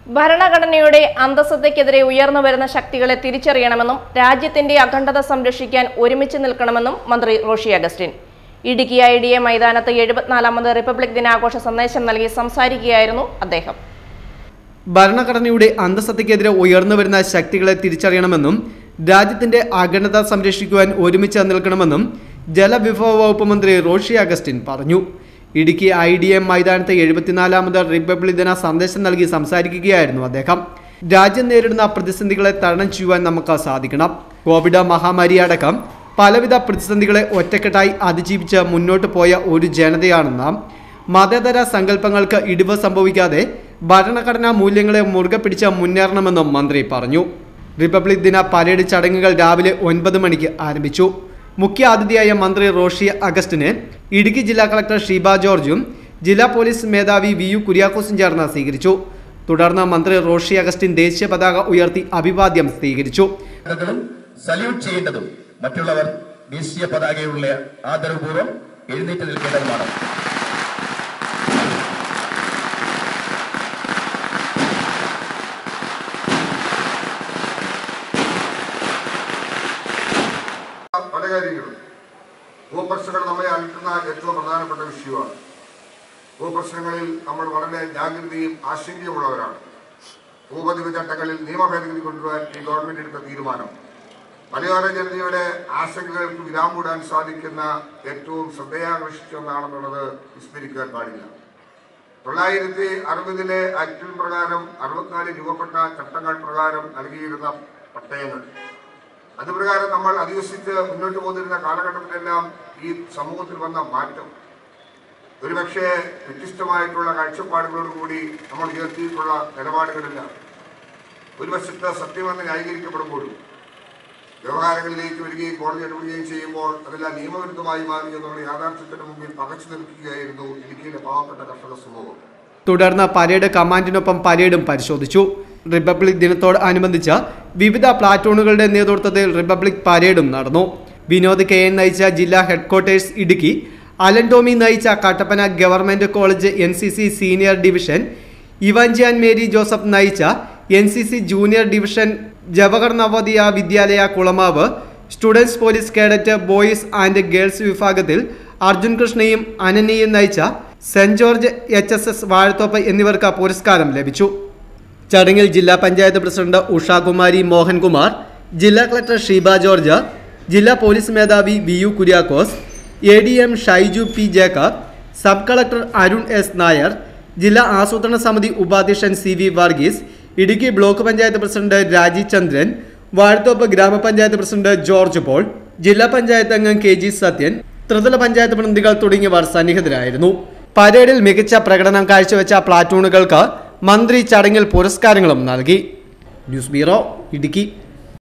ഭരണഘടനയുടെ അന്തസ്സതയ്ക്കെതിരെ ഉയർന്നു വരുന്ന ശക്തികളെ തിരിച്ചറിയണമെന്നും രാജ്യത്തിന്റെ അഖണ്ഡത സംരക്ഷിക്കാൻ ഒരുമിച്ച് നിൽക്കണമെന്നും മന്ത്രി Roshi Augustine Idukki I D A മൈതാനത്ത് എഴുപത്തിനാലാമത് റിപ്പബ്ലിക് ദിനാഘോഷ സന്ദേശം നൽകി സംസാരിക്കുകയായിരുന്നു അദ്ദേഹം ഭരണഘടനയുടെ അന്തസ്സത്തയ്ക്കെതിരെ ഉയർന്നു വരുന്ന ശക്തികളെ തിരിച്ചറിയണമെന്നും രാജ്യത്തിന്റെ അഖണ്ഡത സംരക്ഷിക്കുവാൻ ഒരുമിച്ച് നിൽക്കണമെന്നും ജലവിഭവ വകുപ്പ് മന്ത്രി റോഷി അഗസ്റ്റിൻ പറഞ്ഞു ഇടുക്കി ഐ ഡി എം മൈതാനത്ത് എഴുപത്തിനാലാമത് റിപ്പബ്ലിക് ദിന സന്ദേശം നൽകി സംസാരിക്കുകയായിരുന്നു അദ്ദേഹം രാജ്യം നേരിടുന്ന പ്രതിസന്ധികളെ തരണം ചെയ്യുവാൻ നമുക്ക് സാധിക്കണം കോവിഡ് മഹാമാരി അടക്കം പലവിധ പ്രതിസന്ധികളെ ഒറ്റക്കെട്ടായി അതിജീവിച്ച് മുന്നോട്ട് പോയ ഒരു ജനതയാണ് നാം മതേതര സങ്കല്പങ്ങൾക്ക് ഇടിവ് സംഭവിക്കാതെ ഭരണഘടനാ മൂല്യങ്ങളെ മുറുകെ പിടിച്ച് മുന്നേറണമെന്നും മന്ത്രി പറഞ്ഞു റിപ്പബ്ലിക് ദിന പരേഡ് ചടങ്ങുകൾ രാവിലെ ഒൻപത് മണിക്ക് ആരംഭിച്ചു മുഖ്യ അതിഥിയായ മന്ത്രി റോഷി അഗസ്റ്റിന് ഇടുക്കി ജില്ലാ കളക്ടർ ഷീബ ജോർജും ജില്ലാ പോലീസ് മേധാവി വി യു കുര്യാക്കോസും ചേർന്ന് സ്വീകരിച്ചു തുടർന്ന് മന്ത്രി റോഷി അഗസ്റ്റിൻ ദേശീയ പതാക ഉയർത്തി അഭിവാദ്യം സ്വീകരിച്ചു ും സല്യൂട്ട് ചെയ്യേണ്ടതും മറ്റുള്ളവർ ദേശീയ പതാകയുള്ള ആദരവപൂർവ്വം എഴുന്നേറ്റ് നിൽക്കേണ്ടതുമാണ് പല കാര്യങ്ങളും ഭൂപ്രശ്നങ്ങൾ നമ്മെ അലട്ടുന്ന ഏറ്റവും പ്രധാനപ്പെട്ട വിഷയമാണ് ഭൂപ്രശ്നങ്ങളിൽ നമ്മൾ വളരെ ജാഗ്രതയും ആശങ്കയുമുള്ളവരാണ് ഭൂപതിവ് ചട്ടങ്ങളിൽ നിയമഭേദഗതി കൊണ്ടുവരാൻ ഈ ഗവൺമെന്റ് എടുത്ത തീരുമാനം മലയോര ജനതയുടെ ആശങ്കകൾക്ക് വിരാമൂടാൻ സാധിക്കുന്ന ഏറ്റവും ശ്രദ്ധയാകർഷിച്ച ഒന്നാണെന്നുള്ളത് വിസ്മരിക്കാൻ പാടില്ല തൊള്ളായിരത്തി അറുപതിലെ ആക്ടിൽ പ്രകാരം അറുപത്തിനാല് രൂപപ്പെട്ട ചട്ടങ്ങൾ പ്രകാരം നൽകിയിരുന്ന പട്ടയങ്ങൾ അതുപ്രകാരം നമ്മൾ അധിവസിച്ച് മുന്നോട്ട് പോന്നിരുന്ന കാലഘട്ടത്തിലെല്ലാം ഈ സമൂഹത്തിൽ വന്ന മാറ്റം ഒരുപക്ഷെ വ്യത്യസ്തമായിട്ടുള്ള കാഴ്ചപ്പാടുകളോടുകൂടി നമ്മൾ ഉയർത്തിയിട്ടുള്ള നിലപാടുകളില്ല ഒരു വശത്ത് സത്യമെന്ന് ന്യായീകരിക്കപ്പെടുമ്പോഴും വ്യവഹാരങ്ങളിലേക്ക് വരികയും കോടതി ഇടപെടുകയും ചെയ്യുമ്പോൾ അതെല്ലാം നിയമവിരുദ്ധമായി മാറി എന്നുള്ള യാഥാർത്ഥ്യത്തിന് മുമ്പിൽ പകച്ചു നിൽക്കുകയായിരുന്നു ഇടുക്കിയിലെ പാവപ്പെട്ട കർഷക സമൂഹം തുടർന്ന് പരേഡ് കമാൻഡിനൊപ്പം പരേഡും പരിശോധിച്ചു റിപ്പബ്ലിക് ദിനത്തോട് അനുബന്ധിച്ച് വിവിധ പ്ലാറ്റൂണുകളുടെ നേതൃത്വത്തിൽ റിപ്പബ്ലിക് പരേഡും നടന്നു വിനോദ് കെ എൻ നയിച്ച ജില്ലാ ഹെഡ്ക്വാർട്ടേഴ്സ് ഇടുക്കി അലൻ ടോമി നയിച്ച Kattappana government college N C C senior division ഇവാഞ്ചാൻ മേരി ജോസഫ് നയിച്ച N C C junior division Jawahar Navodaya Vidyalaya Kulamavu students police cadet boys and girls വിഭാഗത്തിൽ അർജുൻ കൃഷ്ണയും അനന്യയും നയിച്ച saint George H S S Vazhathoppu എന്നിവർക്ക് പുരസ്കാരം ലഭിച്ചു ചടങ്ങിൽ ജില്ലാ പഞ്ചായത്ത് പ്രസിഡന്റ് ഉഷാകുമാരി മോഹൻകുമാർ ജില്ലാ കളക്ടർ ഷീബ ജോർജ് ജില്ലാ പോലീസ് മേധാവി V U Kuriakose A D M Shaiju P Jacob sub collector Arun S Nair ജില്ലാ ആസൂത്രണ സമിതി ഉപാധ്യക്ഷൻ C V Varghese Idukki block panchayat president Rajeev Chandran Vazhathoppu ഗ്രാമപഞ്ചായത്ത് പ്രസിഡന്റ് ജോർജ് പോൾ ജില്ലാ പഞ്ചായത്ത് അംഗം കെ ജി സത്യൻ ത്രിതല പഞ്ചായത്ത് പ്രതിനിധികൾ തുടങ്ങിയവർ സന്നിഹിതരായിരുന്നു പരേഡിൽ മികച്ച പ്രകടനം കാഴ്ചവെച്ച പ്ലാറ്റൂണുകൾക്ക് മന്ത്രി ചടങ്ങിൽ പുരസ്കാരങ്ങളും നൽകി ന്യൂസ് ബ്യൂറോ ഇടുക്കി